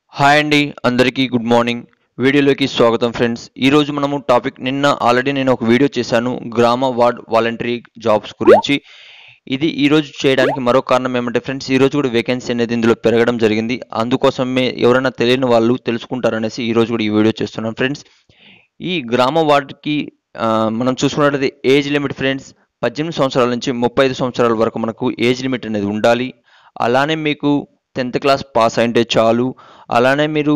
hi అండి అందరికీ good morning వీడియోలోకి స్వాగతం ఫ్రెండ్స్ ఈరోజు మనము టాపిక్ నిన్న ఆల్రెడీ నేను ఒక వీడియో చేశాను గ్రామ వార్డ్ వాలంటరీ జాబ్స్ గురించి ఇది ఈరోజు చేయడానికి మరో కారణం ఏమంటే ఫ్రెండ్స్ ఈరోజు కూడా వేకెన్సీ అనేది ఇందులో పెరగడం జరిగింది అందుకోసమే ఎవరైనా తెలియని వాళ్ళు తెలుసుకుంటారనేసి ఈరోజు కూడా ఈ వీడియో చేస్తున్నాను ఫ్రెండ్స్ ఈ గ్రామ వార్డుకి ఆ, మనం చూసుకున్నట్లయితే ఏజ్ లిమిట్ ఫ్రెండ్స్ పద్దెనిమిది సంవత్సరాల నుంచి ముప్పై ఐదు సంవత్సరాల వరకు మనకు ఏజ్ లిమిట్ అనేది ఉండాలి అలానే మీకు టెన్త్ క్లాస్ పాస్ అయింటే చాలు అలానే మీరు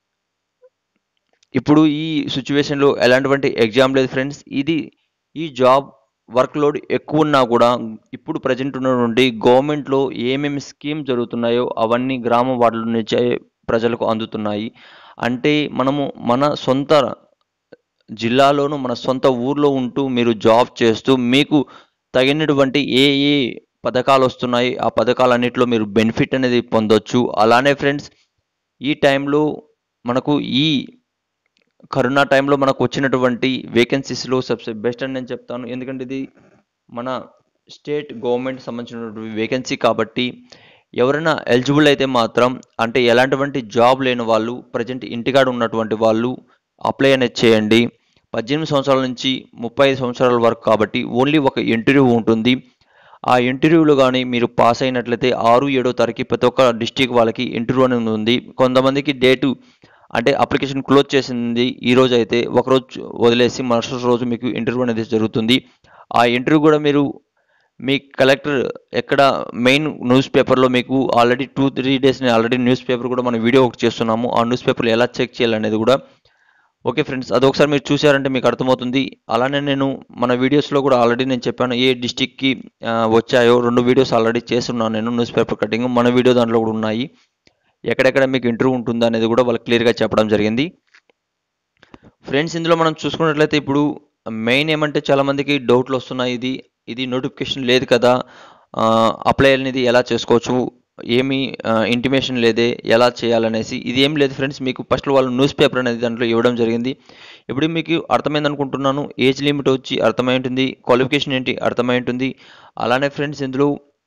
ఇప్పుడు ఈ సిచ్యువేషన్లో ఎలాంటివంటి ఎగ్జామ్ లేదు ఫ్రెండ్స్ ఇది ఈ జాబ్ వర్క్ లోడ్ ఎక్కువ ఉన్నా కూడా ఇప్పుడు ప్రజెంట్ ఉన్నటువంటి గవర్నమెంట్లో ఏమేమి స్కీమ్ జరుగుతున్నాయో అవన్నీ గ్రామ వార్డుల నుంచే ప్రజలకు అందుతున్నాయి అంటే మనము మన సొంత జిల్లాలోను మన సొంత ఊర్లో ఉంటూ మీరు జాబ్ చేస్తూ మీకు తగినటువంటి ఏ ఏ పథకాలు వస్తున్నాయి ఆ పథకాలన్నిటిలో మీరు బెనిఫిట్ అనేది పొందొచ్చు అలానే ఫ్రెండ్స్ ఈ టైంలో మనకు ఈ కరోనా టైంలో మనకు వచ్చినటువంటి వేకెన్సీస్లో సబ్సే బెస్ట్ అని నేను చెప్తాను ఎందుకంటే ఇది మన స్టేట్ గవర్నమెంట్ సంబంధించినటువంటి వేకెన్సీ కాబట్టి ఎవరైనా ఎలిజిబుల్ అయితే మాత్రం అంటే ఎలాంటివంటి జాబ్ లేని వాళ్ళు ప్రజెంట్ ఇంటికాడ ఉన్నటువంటి వాళ్ళు అప్లై అనేది చేయండి పద్దెనిమిది సంవత్సరాల నుంచి ముప్పై ఐదు సంవత్సరాల వరకు కాబట్టి ఓన్లీ ఒక ఇంటర్వ్యూ ఉంటుంది ఆ ఇంటర్వ్యూలో కానీ మీరు పాస్ అయినట్లయితే ఆరు ఏడో తారీఖు ప్రతి ఒక్క డిస్టిక్ వాళ్ళకి ఇంటర్వ్యూ అనేది ఉంది కొంతమందికి డేటు అంటే అప్లికేషన్ క్లోజ్ చేసింది ఈ రోజు అయితే ఒకరోజు వదిలేసి మరుసటి రోజు మీకు ఇంటర్వ్యూ అనేది జరుగుతుంది ఆ ఇంటర్వ్యూ కూడా మీరు మీ కలెక్టర్ ఎక్కడ మెయిన్ న్యూస్ పేపర్లో మీకు ఆల్రెడీ టూ త్రీ డేస్ నేను ఆల్రెడీ న్యూస్ పేపర్ కూడా మనం వీడియో ఒకటి చేస్తున్నాము ఆ న్యూస్ పేపర్లో ఎలా చెక్ చేయాలనేది కూడా ఓకే ఫ్రెండ్స్ అదొకసారి మీరు చూసారంటే మీకు అర్థమవుతుంది అలానే నేను మన వీడియోస్లో కూడా ఆల్రెడీ నేను చెప్పాను ఏ డిస్టిక్కి వచ్చాయో రెండు వీడియోస్ ఆల్రెడీ చేస్తున్నాను నేను న్యూస్ పేపర్ కటింగ్ మన వీడియో దాంట్లో కూడా ఉన్నాయి ఎక్కడెక్కడ మీకు ఇంటర్వ్యూ ఉంటుందా అనేది కూడా వాళ్ళు క్లియర్గా చెప్పడం జరిగింది ఫ్రెండ్స్ ఇందులో మనం చూసుకున్నట్లయితే ఇప్పుడు మెయిన్ ఏమంటే చాలామందికి డౌట్లు వస్తున్నాయి ఇది ఇది నోటిఫికేషన్ లేదు కదా అప్లై అనేది ఎలా చేసుకోవచ్చు ఏమి ఇంటిమేషన్ లేదే ఎలా చేయాలనేసి ఇది ఏం లేదు ఫ్రెండ్స్ మీకు ఫస్ట్ వాళ్ళు న్యూస్ పేపర్ అనేది దాంట్లో ఇవ్వడం జరిగింది ఇప్పుడు మీకు అర్థమైంది అనుకుంటున్నాను ఏజ్ లిమిట్ వచ్చి అర్థమై ఉంటుంది క్వాలిఫికేషన్ ఏంటి అర్థమై ఉంటుంది అలానే ఫ్రెండ్స్ ఇందులో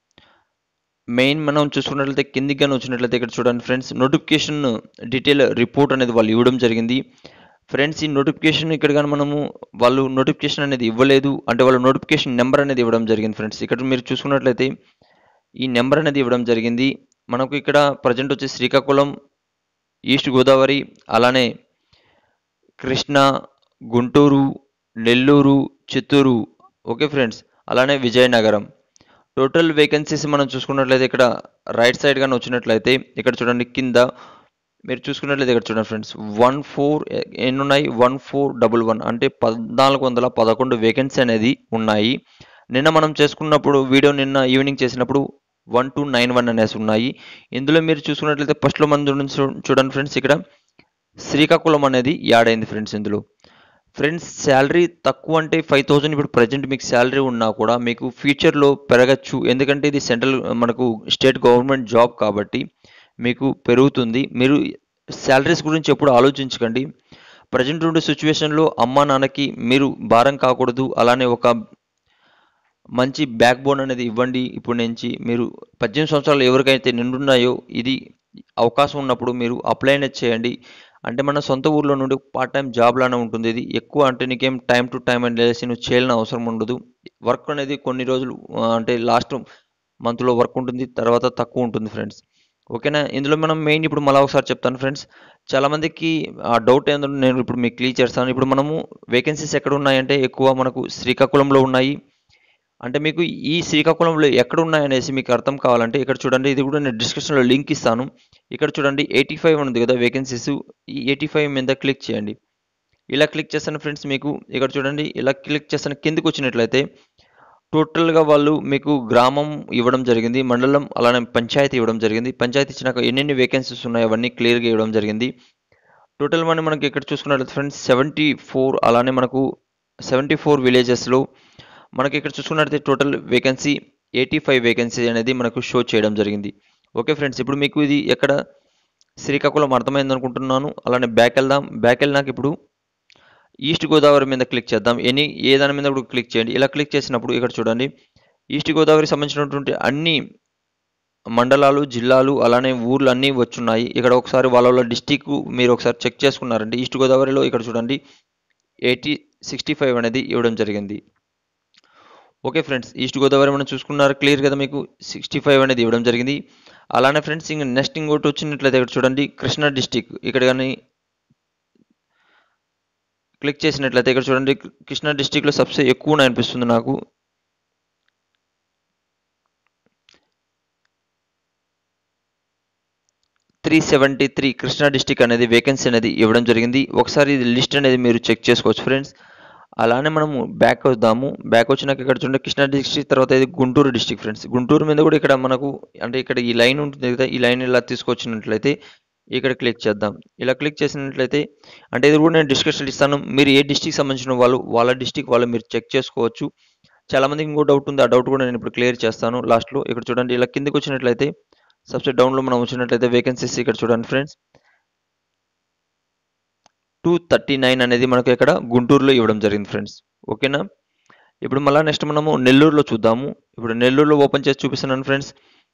మెయిన్ మనం చూసుకున్నట్లయితే కిందికి కానీ వచ్చినట్లయితే ఇక్కడ చూడండి ఫ్రెండ్స్ నోటిఫికేషన్ డీటెయిల్ రిపోర్ట్ అనేది వాళ్ళు ఇవ్వడం జరిగింది ఫ్రెండ్స్ ఈ నోటిఫికేషన్ ఇక్కడ కానీ మనము వాళ్ళు నోటిఫికేషన్ అనేది ఇవ్వలేదు అంటే వాళ్ళు నోటిఫికేషన్ నెంబర్ అనేది ఇవ్వడం జరిగింది ఫ్రెండ్స్ ఇక్కడ మీరు చూసుకున్నట్లయితే ఈ నెంబర్ అనేది ఇవ్వడం జరిగింది మనకు ఇక్కడ ప్రజెంట్ వచ్చి శ్రీకాకుళం ఈస్ట్ గోదావరి అలానే కృష్ణా గుంటూరు నెల్లూరు చిత్తూరు ఓకే ఫ్రెండ్స్ అలానే విజయనగరం టోటల్ వేకెన్సీస్ మనం చూసుకున్నట్లయితే ఇక్కడ రైట్ సైడ్ కానీ వచ్చినట్లయితే ఇక్కడ చూడండి కింద మీరు చూసుకున్నట్లయితే ఇక్కడ చూడండి ఫ్రెండ్స్ వన్ ఫోర్ ఎన్ని ఉన్నాయి వన్ ఫోర్ డబుల్ వన్ అంటే పద్నాలుగు వందల పదకొండు వేకెన్సీ అనేది ఉన్నాయి నిన్న మనం చేసుకున్నప్పుడు వీడియో నిన్న ఈవినింగ్ చేసినప్పుడు వన్ టూ నైన్ వన్ అనేసి ఉన్నాయి ఇందులో మీరు చూసుకున్నట్లయితే ఫస్ట్లో మన చూడండి ఫ్రెండ్స్ ఇక్కడ శ్రీకాకుళం అనేది యాడ్ అయింది ఫ్రెండ్స్ ఇందులో ఫ్రెండ్స్ శాలరీ తక్కువ అంటే ఫైవ్ థౌజండ్ ఇప్పుడు ప్రజెంట్ మీకు శాలరీ ఉన్నా కూడా మీకు ఫ్యూచర్లో పెరగచ్చు ఎందుకంటే ఇది సెంట్రల్ మనకు స్టేట్ గవర్నమెంట్ జాబ్ కాబట్టి మీకు పెరుగుతుంది మీరు శాలరీస్ గురించి ఎప్పుడు ఆలోచించకండి ప్రజెంట్ ఉండే సిచ్యువేషన్లో అమ్మా నాన్నకి మీరు భారం కాకూడదు అలానే ఒక మంచి బ్యాక్ బోన్ అనేది ఇవ్వండి ఇప్పుడు నుంచి మీరు పద్దెనిమిది సంవత్సరాలు ఎవరికైతే నిండున్నాయో ఇది అవకాశం ఉన్నప్పుడు మీరు అప్లై అనేది చేయండి అంటే మన సొంత ఊర్లో నుండి పార్ట్ టైం జాబ్ లానే ఉంటుంది ఇది ఎక్కువ అంటే నీకేం టైం టు టైం అని లేసి నువ్వు చేయాలని అవసరం ఉండదు వర్క్ అనేది కొన్ని రోజులు ఆ, అంటే లాస్ట్ మంత్లో వర్క్ ఉంటుంది తర్వాత తక్కువ ఉంటుంది ఫ్రెండ్స్ ఓకేనా ఇందులో మనం మెయిన్ ఇప్పుడు మళ్ళీ ఒకసారి చెప్తాను ఫ్రెండ్స్ చాలామందికి ఆ డౌట్ ఏంటంటే నేను ఇప్పుడు మీకు క్లియర్ చేస్తాను ఇప్పుడు మనము వేకెన్సీస్ ఎక్కడ ఉన్నాయంటే ఎక్కువ మనకు శ్రీకాకుళంలో ఉన్నాయి అంటే మీకు ఈ శ్రీకాకుళంలో ఎక్కడ ఉన్నాయనేసి మీకు అర్థం కావాలంటే ఇక్కడ చూడండి ఇది కూడా నేను డిస్క్రిప్షన్లో లింక్ ఇస్తాను ఇక్కడ చూడండి ఎయిటీ ఫైవ్ ఉంది కదా వేకెన్సీస్ ఈ ఎయిటీ ఫైవ్ మీద క్లిక్ చేయండి ఇలా క్లిక్ చేస్తాను ఫ్రెండ్స్ మీకు ఇక్కడ చూడండి ఇలా క్లిక్ చేస్తాను కిందకి వచ్చినట్లయితే టోటల్గా వాళ్ళు మీకు గ్రామం ఇవ్వడం జరిగింది మండలం అలానే పంచాయతీ ఇవ్వడం జరిగింది పంచాయతీ ఇచ్చినాక ఎన్నెన్ని వేకెన్సీస్ ఉన్నాయో అవన్నీ క్లియర్గా ఇవ్వడం జరిగింది టోటల్ మనీ మనకి ఇక్కడ చూసుకున్నట్లయితే ఫ్రెండ్స్ సెవెంటీ ఫోర్ అలానే మనకు సెవెంటీ ఫోర్ విలేజెస్లో మనకి ఇక్కడ చూసుకున్నట్లయితే total vacancy eighty five vacancy అనేది మనకు షో చేయడం జరిగింది ఓకే ఫ్రెండ్స్ ఇప్పుడు మీకు ఇది ఎక్కడ శ్రీకాకుళం అర్థమైంది అనుకుంటున్నాను అలానే బ్యాక్ వెళ్దాం బ్యాక్ వెళ్ళినాక ఇప్పుడు ఈస్ట్ గోదావరి మీద క్లిక్ చేద్దాం ఎనీ ఏ దాని మీద కూడా క్లిక్ చేయండి ఇలా క్లిక్ చేసినప్పుడు ఇక్కడ చూడండి ఈస్ట్ గోదావరికి సంబంధించినటువంటి అన్ని మండలాలు జిల్లాలు అలానే ఊర్లు అన్నీ వచ్చున్నాయి ఇక్కడ ఒకసారి వాళ్ళ వాళ్ళ డిస్టిక్ మీరు ఒకసారి చెక్ చేసుకున్నారంటే ఈస్ట్ గోదావరిలో ఇక్కడ చూడండి ఎయిటీ సిక్స్టీ ఫైవ్ అనేది ఇవ్వడం జరిగింది ఓకే ఫ్రెండ్స్ ఈస్ట్ గోదావరి మనం చూసుకున్నారు క్లియర్ కదా మీకు సిక్స్టీ ఫైవ్ అనేది ఇవ్వడం జరిగింది అలానే ఫ్రెండ్స్ ఇంకా నెక్స్ట్ ఇంకోటి వచ్చినట్లయితే ఇక్కడ చూడండి కృష్ణా డిస్టిక్ ఇక్కడ కానీ క్లిక్ చేసినట్లయితే ఇక్కడ చూడండి కృష్ణా డిస్టిక్లో సబ్సే ఎక్కువ అనిపిస్తుంది నాకు three seventy three Krishna district అనేది వేకెన్సీ అనేది ఇవ్వడం జరిగింది ఒకసారి ఇది లిస్ట్ అనేది మీరు చెక్ చేసుకోవచ్చు ఫ్రెండ్స్ అలానే మనము బ్యాక్ వద్దాము బ్యాక్ వచ్చినాక ఇక్కడ చూడండి కృష్ణా డిస్టిక్ తర్వాత ఇది గుంటూరు డిస్టిక్ ఫ్రెండ్స్ గుంటూరు మీద కూడా ఇక్కడ మనకు అంటే ఇక్కడ ఈ లైన్ ఉంటుంది కదా ఈ లైన్ ఇలా తీసుకొచ్చినట్లయితే ఇక్కడ క్లిక్ చేద్దాం ఇలా క్లిక్ చేసినట్లయితే అంటే ఇది కూడా నేను డిస్కషన్ ఇస్తాను మీరు ఏ డిస్టిక్ సంబంధించిన వాళ్ళు వాళ్ళ డిస్టిక్ వాళ్ళు మీరు చెక్ చేసుకోవచ్చు చాలా మందికి ఇంకో డౌట్ ఉంది ఆ డౌట్ కూడా నేను ఇప్పుడు క్లియర్ చేస్తాను లాస్ట్లో ఇక్కడ చూడండి ఇలా కిందకి వచ్చినట్లయితే సబ్సెట్ డౌన్లో మనం వచ్చినట్లయితే వేకెన్సీస్ ఇక్కడ చూడండి ఫ్రెండ్స్ టూ థర్టీ నైన్ అనేది మనకు ఇక్కడ గుంటూరులో ఇవ్వడం జరిగింది ఫ్రెండ్స్ ఓకేనా ఇప్పుడు మళ్ళీ నెక్స్ట్ మనము నెల్లూరులో చూద్దాము ఇప్పుడు నెల్లూరులో ఓపెన్ చేసి చూపిస్తున్నాను friends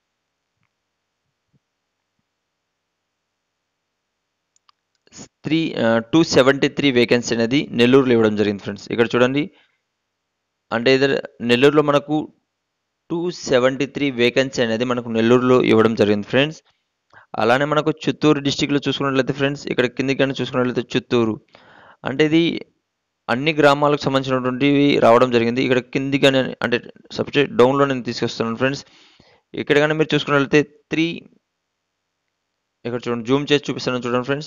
three two seventy three vacancy అనేది నెల్లూరులో ఇవ్వడం జరిగింది ఫ్రెండ్స్ ఇక్కడ చూడండి అంటే ఇది నెల్లూరులో మనకు టూ సెవెంటీ త్రీ వేకెన్సీ అనేది మనకు నెల్లూరులో ఇవ్వడం జరిగింది ఫ్రెండ్స్ అలానే మనకు చిత్తూరు డిస్టిక్లో చూసుకున్నట్లయితే ఫ్రెండ్స్ ఇక్కడ కిందికి కానీ చూసుకున్నట్లయితే చిత్తూరు అంటే ఇది అన్ని గ్రామాలకు సంబంధించినటువంటివి రావడం జరిగింది ఇక్కడ కింది కానీ అంటే సబ్జెక్ట్ డౌన్లో నేను తీసుకొస్తున్నాను ఫ్రెండ్స్ ఇక్కడ కానీ మీరు చూసుకున్నట్లయితే త్రీ ఇక్కడ చూడండి జూమ్ చేసి చూపిస్తాను చూడండి friends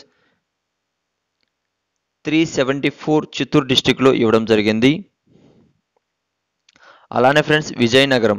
three seventy four Chittoor డిస్టిక్లో ఇవ్వడం జరిగింది అలానే ఫ్రెండ్స్ విజయనగరం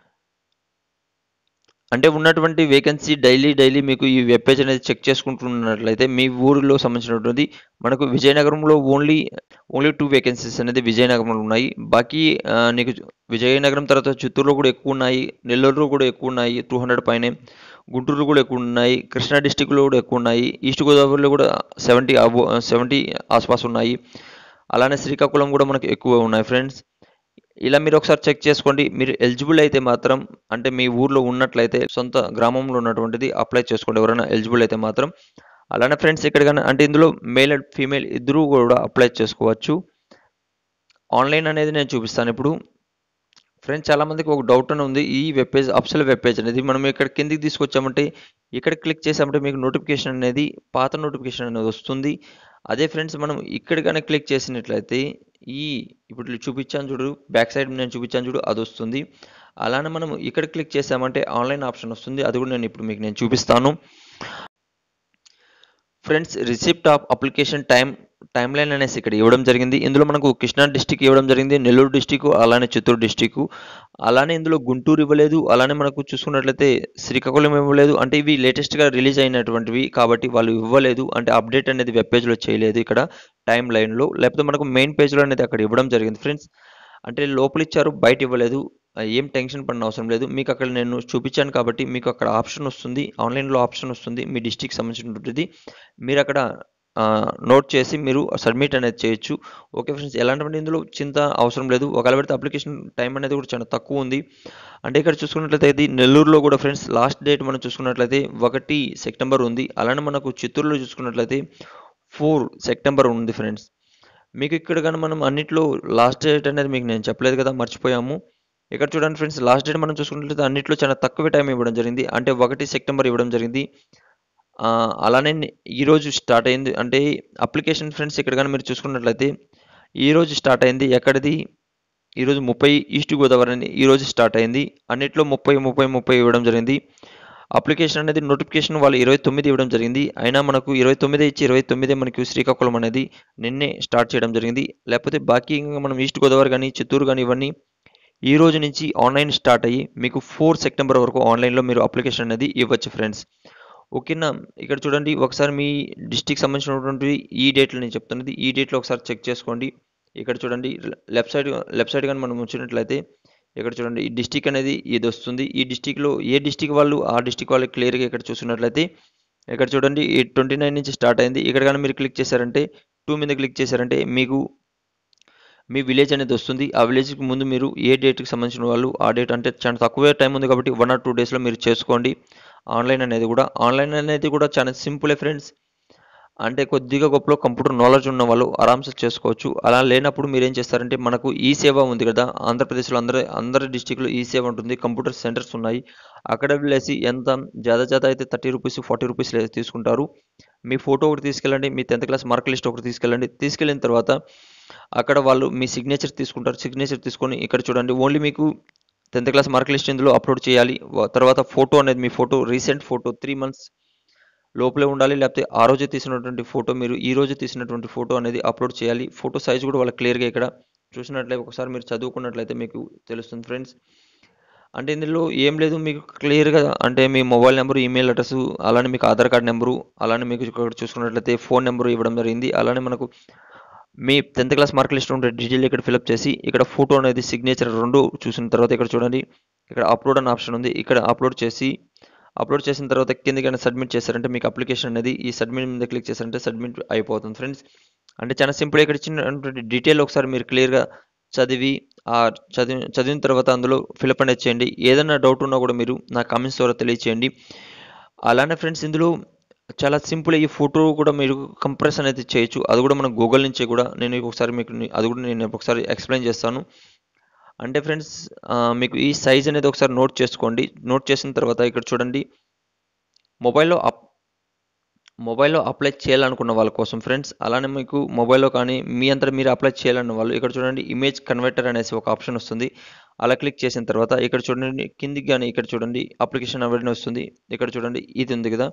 అంటే ఉన్నటువంటి వేకెన్సీ డైలీ డైలీ మీకు ఈ వెబ్ పేజ్ అనేది చెక్ చేసుకుంటున్నట్లయితే మీ ఊరిలో సంబంధించినటువంటి మనకు విజయనగరంలో ఓన్లీ ఓన్లీ టూ వేకెన్సీస్ అనేది విజయనగరంలో ఉన్నాయి బాకీ ఆ, నీకు విజయనగరం తర్వాత చిత్తూరులో కూడా ఎక్కువ ఉన్నాయి నెల్లూరులో కూడా ఎక్కువ ఉన్నాయి టూ హండ్రెడ్ పైనే గుంటూరులో కూడా ఎక్కువ ఉన్నాయి కృష్ణా డిస్టిక్లో కూడా ఎక్కువ ఉన్నాయి ఈస్ట్ గోదావరిలో కూడా సెవెంటీ అబో సెవెంటీ ఆస్పాస్ ఉన్నాయి అలానే శ్రీకాకుళం కూడా మనకు ఎక్కువ ఉన్నాయి ఫ్రెండ్స్ ఇలా మీరు ఒకసారి చెక్ చేసుకోండి మీరు ఎలిజిబుల్ అయితే మాత్రం అంటే మీ ఊర్లో ఉన్నట్లయితే సొంత గ్రామంలో ఉన్నటువంటిది అప్లై చేసుకోండి ఎవరైనా ఎలిజిబుల్ అయితే మాత్రం అలానే ఫ్రెండ్స్ ఇక్కడ కానీ అంటే ఇందులో మేల్ అండ్ ఫీమేల్ ఇద్దరు కూడా అప్లై చేసుకోవచ్చు ఆన్లైన్ అనేది నేను చూపిస్తాను ఇప్పుడు ఫ్రెండ్స్ చాలా మందికి ఒక డౌట్ అని ఉంది ఈ వెబ్ పేజ్ అప్సల్ వెబ్ పేజ్ అనేది మనం ఇక్కడ కిందికి తీసుకొచ్చామంటే ఇక్కడ క్లిక్ చేసామంటే మీకు నోటిఫికేషన్ అనేది పాత నోటిఫికేషన్ అనేది వస్తుంది అదే ఫ్రెండ్స్ మనం ఇక్కడ కానీ క్లిక్ చేసినట్లయితే ఈ ఇప్పుడు చూపించాను చూడు బ్యాక్ సైడ్ నేను చూపించాను చూడు అది వస్తుంది అలానే మనం ఇక్కడ క్లిక్ చేసామంటే ఆన్లైన్ ఆప్షన్ వస్తుంది అది కూడా నేను ఇప్పుడు మీకు నేను చూపిస్తాను friends receipt of application time timeline అనేసి ఇక్కడ ఇవ్వడం జరిగింది ఇందులో మనకు కృష్ణా డిస్టిక్ ఇవ్వడం జరిగింది నెల్లూరు డిస్టిక్ అలానే చిత్తూరు డిస్టిక్ అలానే ఇందులో గుంటూరు ఇవ్వలేదు అలానే మనకు చూసుకున్నట్లయితే శ్రీకాకుళం ఇవ్వలేదు అంటే ఇవి లేటెస్ట్గా రిలీజ్ అయినటువంటివి కాబట్టి వాళ్ళు ఇవ్వలేదు అంటే అప్డేట్ అనేది వెబ్ పేజ్లో చేయలేదు ఇక్కడ టైం లైన్లో లేకపోతే మనకు మెయిన్ పేజ్లో అనేది అక్కడ ఇవ్వడం జరిగింది ఫ్రెండ్స్ అంటే లోపల ఇచ్చారు బయట ఇవ్వలేదు ఆ, ఏం టెన్షన్ పడిన అవసరం లేదు మీకు అక్కడ నేను చూపించాను కాబట్టి మీకు అక్కడ ఆప్షన్ వస్తుంది ఆన్లైన్లో ఆప్షన్ వస్తుంది మీ డిస్టిక్ సంబంధించినటువంటిది మీరు అక్కడ నోట్ చేసి మీరు సబ్మిట్ అనేది చేయొచ్చు ఓకే ఫ్రెండ్స్ ఎలాంటి ఇందులో చింత అవసరం లేదు ఒకవేళ పెడితే అప్లికేషన్ టైం అనేది కూడా చాలా తక్కువ ఉంది అంటే ఇక్కడ చూసుకున్నట్లయితే ఇది నెల్లూరులో కూడా ఫ్రెండ్స్ లాస్ట్ డేట్ మనం చూసుకున్నట్లయితే ఒకటి సెప్టెంబర్ ఉంది అలానే మనకు చిత్తూరులో చూసుకున్నట్లయితే ఫోర్ సెప్టెంబర్ ఉంది ఫ్రెండ్స్ మీకు ఇక్కడ కానీ మనం అన్నిట్లో లాస్ట్ డేట్ అనేది మీకు నేను చెప్పలేదు కదా మర్చిపోయాము ఇక్కడ చూడండి ఫ్రెండ్స్ లాస్ట్ డేట్ మనం చూసుకున్నట్లయితే అన్నిట్లో చాలా తక్కువ టైం ఇవ్వడం జరిగింది అంటే ఒకటి సెప్టెంబర్ ఇవ్వడం జరిగింది ఆ, అలానే ని- ఈ రోజు స్టార్ట్ అయింది అంటే అప్లికేషన్ ఫ్రెండ్స్ ఇక్కడ కానీ మీరు చూసుకున్నట్లయితే ఈ రోజు స్టార్ట్ అయింది ఎక్కడిది ఈరోజు ముప్పై ఈస్ట్ గోదావరి అని ఈరోజు స్టార్ట్ అయింది అన్నిట్లో ముప్పై ముప్పై ముప్పై ఇవ్వడం జరిగింది అప్లికేషన్ అనేది నోటిఫికేషన్ వాళ్ళు ఇరవై తొమ్మిది ఇవ్వడం జరిగింది అయినా మనకు ఇరవై తొమ్మిది ఇచ్చి ఇరవై తొమ్మిదే మనకి శ్రీకాకుళం అనేది నిన్నే స్టార్ట్ చేయడం జరిగింది లేకపోతే బాకీ ఇంకా మనం ఈస్ట్ గోదావరి కానీ చిత్తూరు కానీ ఇవన్నీ ఈ రోజు నుంచి ఆన్లైన్ స్టార్ట్ అయ్యి మీకు ఫోర్ సెప్టెంబర్ వరకు ఆన్లైన్లో మీరు అప్లికేషన్ అనేది ఇవ్వచ్చు ఫ్రెండ్స్ ఓకేనా ఇక్కడ చూడండి ఒకసారి మీ డిస్టిక్ సంబంధించినటువంటి ఈ డేట్లో నేను చెప్తున్నది ఈ డేట్లో ఒకసారి చెక్ చేసుకోండి ఇక్కడ చూడండి లెఫ్ట్ సైడ్ లెఫ్ట్ సైడ్ కానీ మనం వచ్చినట్లయితే ఇక్కడ చూడండి ఈ డిస్టిక్ అనేది ఇది వస్తుంది ఈ డిస్టిక్లో ఏ డిస్టిక్ వాళ్ళు ఆ డిస్టిక్ వాళ్ళు క్లియర్గా ఇక్కడ చూసినట్లయితే ఇక్కడ చూడండి ఈ ట్వంటీ నైన్ నుంచి స్టార్ట్ అయింది ఇక్కడ కానీ మీరు క్లిక్ చేశారంటే టూ మీద క్లిక్ చేశారంటే మీకు మీ విలేజ్ అనేది వస్తుంది ఆ విలేజ్కి ముందు మీరు ఏ డేట్కి సంబంధించిన వాళ్ళు ఆ డేట్ అంటే చాలా తక్కువే టైం ఉంది కాబట్టి వన్ ఆర్ టూ డేస్లో మీరు చేసుకోండి ఆన్లైన్ అనేది కూడా ఆన్లైన్ అనేది కూడా చాలా సింపులే ఫ్రెండ్స్ అంటే కొద్దిగా గొప్పలో కంప్యూటర్ నాలెడ్జ్ ఉన్న వాళ్ళు ఆరామ్సే చేసుకోవచ్చు అలా లేనప్పుడు మీరు ఏం చేస్తారంటే మనకు ఈ సేవ ఉంది కదా ఆంధ్రప్రదేశ్లో అందరి అందరి డిస్టిక్లో ఈ సేవ ఉంటుంది కంప్యూటర్ సెంటర్స్ ఉన్నాయి అక్కడ వెళ్ళేసి ఎంత జాదా జాదా అయితే థర్టీ రూపీస్ ఫార్టీ రూపీస్ తీసుకుంటారు మీ ఫోటో ఒకటి తీసుకెళ్ళండి మీ టెన్త్ క్లాస్ మార్క్ లిస్ట్ ఒకటి తీసుకెళ్ళండి తీసుకెళ్ళిన తర్వాత అక్కడ వాళ్ళు మీ సిగ్నేచర్ తీసుకుంటారు సిగ్నేచర్ తీసుకొని ఇక్కడ చూడండి ఓన్లీ మీకు టెన్త్ క్లాస్ మార్క్ లిస్ట్ ఇందులో అప్లోడ్ చేయాలి వ- తర్వాత ఫోటో అనేది మీ photo recent photo three months లోపలే ఉండాలి లేకపోతే ఆ రోజు తీసినటువంటి ఫోటో మీరు ఈ రోజు తీసినటువంటి ఫోటో అనేది అప్లోడ్ చేయాలి ఫోటో సైజ్ కూడా వాళ్ళకి క్లియర్గా ఇక్కడ చూసినట్లయితే ఒకసారి మీరు చదువుకున్నట్లయితే మీకు తెలుస్తుంది ఫ్రెండ్స్ అంటే ఇందులో ఏం లేదు మీకు క్లియర్గా అంటే మీ మొబైల్ నెంబర్ ఈమెయిల్ అడ్రస్ అలానే మీకు ఆధార్ కార్డ్ నెంబరు అలానే మీకు ఇక్కడ చూసుకున్నట్లయితే ఫోన్ నెంబర్ ఇవ్వడం జరిగింది అలానే మనకు మీ టెన్త్ క్లాస్ మార్క్ లిస్ట్ ఉంటే డీటెయిల్ ఇక్కడ ఫిల్అప్ చేసి ఇక్కడ ఫోటో అనేది సిగ్నేచర్ రెండు చూసిన తర్వాత ఇక్కడ చూడండి ఇక్కడ అప్లోడ్ అనే ఆప్షన్ ఉంది ఇక్కడ అప్లోడ్ చేసి అప్లోడ్ చేసిన తర్వాత కిందకైనా సబ్మిట్ చేశారంటే మీకు అప్లికేషన్ అనేది ఈ సబ్మిట్ మీద క్లిక్ చేశారంటే సబ్మిట్ అయిపోతుంది ఫ్రెండ్స్ అంటే చాలా సింపుల్ ఇక్కడ ఇచ్చినటువంటి డీటెయిల్ ఒకసారి మీరు క్లియర్గా చదివి ఆ చదివి చదివిన తర్వాత అందులో ఫిలప్ అనేది చేయండి ఏదైనా డౌట్ ఉన్నా కూడా మీరు నా కామెంట్స్ ద్వారా తెలియచేయండి అలానే ఫ్రెండ్స్ ఇందులో చాలా సింపుల్ ఈ ఫోటో కూడా మీరు కంప్రెస్ అనేది చేయొచ్చు అది కూడా మనం గూగుల్ నుంచే కూడా నేను ఒకసారి మీకు ని- అది కూడా నేను ఒకసారి ఎక్స్ప్లెయిన్ చేస్తాను అంటే ఫ్రెండ్స్ మీకు ఈ సైజ్ అనేది ఒకసారి నోట్ చేసుకోండి నోట్ చేసిన తర్వాత ఇక్కడ చూడండి మొబైల్లో అప్ మొబైల్లో అప్లై చేయాలనుకున్న వాళ్ళ కోసం ఫ్రెండ్స్ అలానే మీకు మొబైల్లో కానీ మీ అంతా మీరు అప్లై చేయాలన్న వాళ్ళు ఇక్కడ చూడండి ఇమేజ్ కన్వర్టర్ అనేసి ఒక ఆప్షన్ వస్తుంది అలా క్లిక్ చేసిన తర్వాత ఇక్కడ చూడండి కిందికి కానీ ఇక్కడ చూడండి అప్లికేషన్ అవన్నీ వస్తుంది ఇక్కడ చూడండి ఇది ఉంది కదా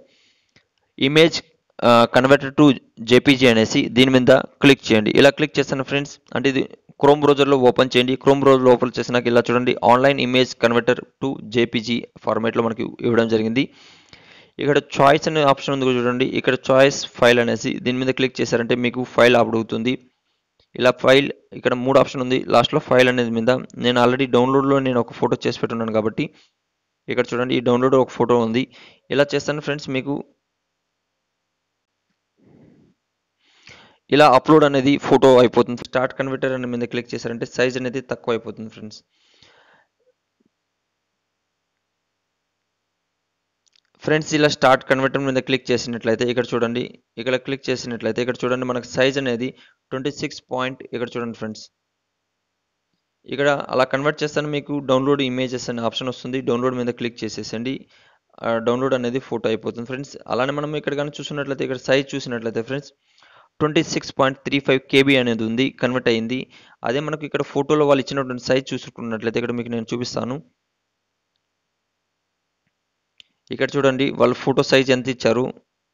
ఇమేజ్ కన్వర్టర్ టు జేపీజీ అనేసి దీని మీద క్లిక్ చేయండి ఇలా క్లిక్ చేస్తాను ఫ్రెండ్స్ అంటే ఇది క్రోమ్ బ్రౌజర్లో ఓపెన్ చేయండి క్రోమ్ బ్రౌజర్లో ఓపెన్ చేసినాక ఇలా చూడండి online image converter to JPG ఫార్మేట్లో మనకి ఇవ్వడం జరిగింది ఇక్కడ చాయిస్ అనే ఆప్షన్ ఉంది కూడా చూడండి ఇక్కడ చాయిస్ ఫైల్ అనేసి దీని మీద క్లిక్ చేశారంటే మీకు ఫైల్ అడుగుతుంది ఇలా ఫైల్ ఇక్కడ మూడు ఆప్షన్ ఉంది లాస్ట్లో ఫైల్ అనేది మీద నేను ఆల్రెడీ డౌన్లోడ్లో నేను ఒక ఫోటో చేసి పెట్టున్నాను కాబట్టి ఇక్కడ చూడండి ఈ డౌన్లోడ్ ఒక ఫోటో ఉంది ఇలా చేస్తాను ఫ్రెండ్స్ మీకు ఇలా అప్లోడ్ అనేది ఫోటో అయిపోతుంది స్టార్ట్ కన్వర్టర్ అనే మీద క్లిక్ చేశారంటే సైజ్ అనేది తక్కువ అయిపోతుంది ఫ్రెండ్స్ ఫ్రెండ్స్ ఇలా స్టార్ట్ కన్వర్టర్ మీద క్లిక్ చేసినట్లయితే ఇక్కడ చూడండి ఇక్కడ క్లిక్ చేసినట్లయితే ఇక్కడ చూడండి మనకు సైజ్ అనేది ట్వంటీ సిక్స్ పాయింట్ ఇక్కడ చూడండి ఫ్రెండ్స్ ఇక్కడ అలా కన్వర్ట్ చేస్తాను మీకు డౌన్లోడ్ ఇమేజెస్ అనే ఆప్షన్ వస్తుంది డౌన్లోడ్ మీద క్లిక్ చేసేసండి డౌన్లోడ్ అనేది ఫోటో అయిపోతుంది ఫ్రెండ్స్ అలానే మనం ఇక్కడ కానీ చూసినట్లయితే ఇక్కడ సైజ్ చూసినట్లయితే friends twenty six point three five KB అనేది ఉంది కన్వర్ట్ అయింది అదే మనకు ఇక్కడ ఫోటోలో వాళ్ళు ఇచ్చినటువంటి సైజ్ చూసుకున్నట్లయితే ఇక్కడ మీకు నేను చూపిస్తాను ఇక్కడ చూడండి వాళ్ళు ఫోటో సైజ్ ఎంత ఇచ్చారు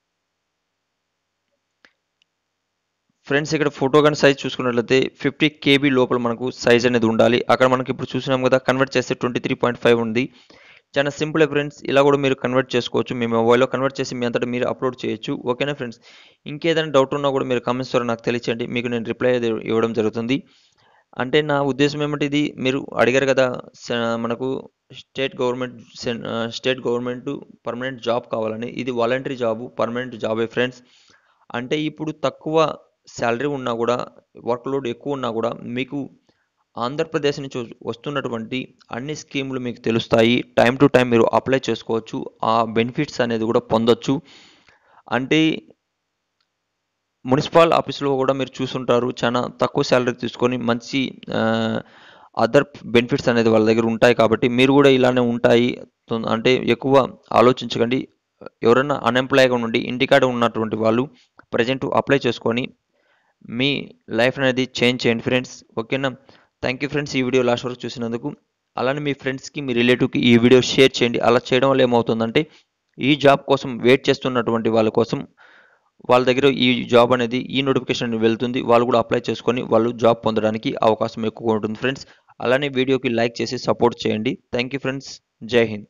ఫ్రెండ్స్ ఇక్కడ ఫోటో కానీ సైజ్ చూసుకున్నట్లయితే ఫిఫ్టీ కేబీ లోపల మనకు సైజ్ అనేది ఉండాలి అక్కడ మనకి ఇప్పుడు చూసినాం కదా కన్వర్ట్ చేస్తే ట్వంటీ త్రీ పాయింట్ ఫైవ్ ఉంది చాలా సింపుల్ ఫ్రెండ్స్ ఇలా కూడా మీరు కన్వర్ట్ చేసుకోవచ్చు మీ మొబైల్లో కన్వర్ట్ చేసి మీ అంతటా మీరు అప్లోడ్ చేయొచ్చు ఓకేనా ఫ్రెండ్స్ ఇంకేదైనా డౌట్ ఉన్నా కూడా మీరు కామెంట్స్ ద్వారా నాకు తెలియచేయండి మీకు నేను రిప్లై ఇవ్వడం జరుగుతుంది అంటే నా ఉద్దేశం ఏమంటే ఇది మీరు అడిగారు కదా స- మనకు state government state government permanent job కావాలని ఇది వాలంటరీ జాబ్ పర్మనెంట్ జాబే ఫ్రెండ్స్ అంటే ఇప్పుడు తక్కువ శాలరీ ఉన్నా కూడా వర్క్ లోడ్ ఎక్కువ ఉన్నా కూడా మీకు ఆంధ్రప్రదేశ్ నుంచి వస్- వస్తున్నటువంటి అన్ని స్కీములు మీకు తెలుస్తాయి టైం టు టైం మీరు అప్లై చేసుకోవచ్చు ఆ బెనిఫిట్స్ అనేది కూడా పొందొచ్చు అంటే మున్సిపల్ ఆఫీస్లో కూడా మీరు చూసుంటారు చాలా తక్కువ శాలరీ తీసుకొని మంచి అదర్ బెనిఫిట్స్ అనేది వాళ్ళ దగ్గర ఉంటాయి కాబట్టి మీరు కూడా ఇలానే ఉంటాయి తొం- అంటే ఎక్కువ ఆలోచించకండి ఎవరైనా అన్ఎంప్లాయ్గా ఉండి ఇంటికాడ ఉన్నటువంటి వాళ్ళు ప్రజెంట్ అప్లై చేసుకొని మీ లైఫ్ అనేది చేంజ్ చేయండి ఫ్రెండ్స్ ఓకేనా థ్యాంక్ యూ ఫ్రెండ్స్ ఈ వీడియో లాస్ట్ వరకు చూసినందుకు అలానే మీ ఫ్రెండ్స్కి మీ రిలేటివ్కి ఈ వీడియో షేర్ చేయండి అలా చేయడం వల్ల ఏమవుతుందంటే ఈ జాబ్ కోసం వెయిట్ చేస్తున్నటువంటి వాళ్ళ కోసం వాళ్ళ దగ్గర ఈ జాబ్ అనేది ఈ నోటిఫికేషన్ వెళ్తుంది వాళ్ళు కూడా అప్లై చేసుకొని వాళ్ళు జాబ్ పొందడానికి అవకాశం ఎక్కువ ఉంటుంది ఫ్రెండ్స్ అలానే వీడియోకి లైక్ చేసి సపోర్ట్ చేయండి థ్యాంక్ యూ ఫ్రెండ్స్ జై హింద్